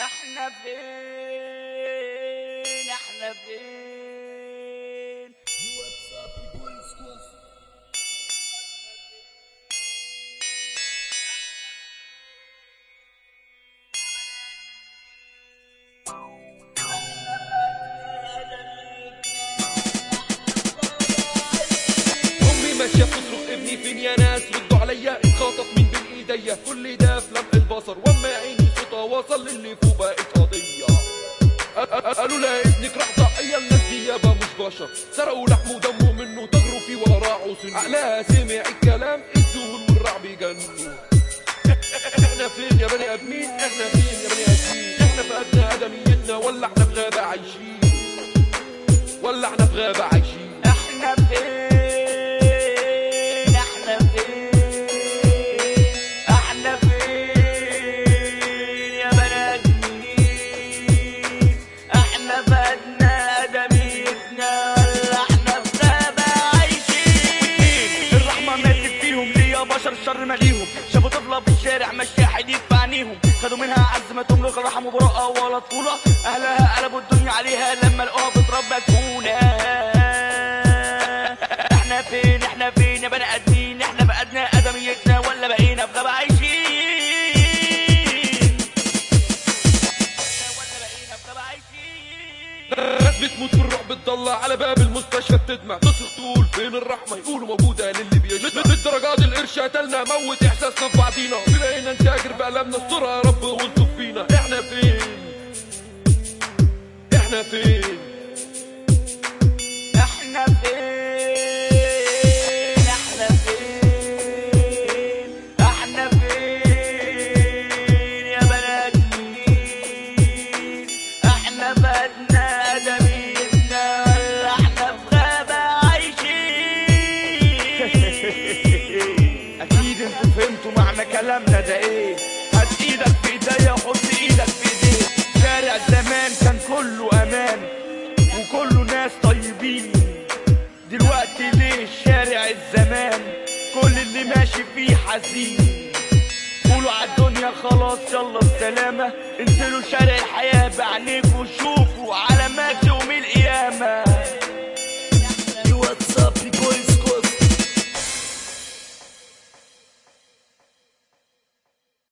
احنا فين احنا فين امي ماشيه بتصرخ ابني فين يا ناس ردوا عليا اتخاطف من بين ايديا كل ده في لمح البصر واما عيني صوتها وصل للي فوق بقت قضيه أ- أ- قالوا لها ابنك راح ضحيه الناس دي يابا مش بشر سرقوا لحمه ودمه منه تجروا فيه وراعوا سنه عقلها سمع الكلام الذهول والرعب يجنوا احنا فين يا بني ادمين احنا فين يا بني ادمين احنا فقدنا ادميتنا ولا احنا في غابه عايشين ولا احنا في غابه عايشين احنا فين احنا فين احنا فين يا بني ادمين احنا فقدنا ادميتنا ولا احنا في غابة عايشين الرحمة ماتت فيهم ليه يا بشر الشر ماليهم شافوا طفلة في الشارع ماشية حديد في عينيهم خدوا منها عز ما تملك رحموا براءة ولا طفولة اهلها قلبوا الدنيا عليها لما لقوها بتربى تكونة احنا فين احنا فين يا بني ادمين احنا فقدنا ادميتنا ولا بقينا في غابة عايشين ولا بقينا في غابة عايشين ناس بتموت في الرعب تطلع على باب المستشفى بتدمع تصرخ تقول فين الرحمه يقولوا موجوده للي بيشمع بالدرجات القرش قتلنا موت احساسنا في بعضينا بقينا نتاجر بقلبنا استرها يا رب والطف فينا احنا فين احنا فين احنا فين احنا فين احنا فين يا بني ادمين احنا فقدنا ادميتنا ولا احنا في غابة عايشين اكيد انتوا فهمتوا معنى كلامنا ده ايه هات ايدك في ايديا وحط ايدك في ايديه شارع زمان كان كله امان وكله ناس طيبين دلوقتي ليه شارع الزمان كل اللي ماشي فيه حزين قولوا عالدنيا خلاص يلا السلامة انزلوا شارع الحياة بعينيكوا شوفوا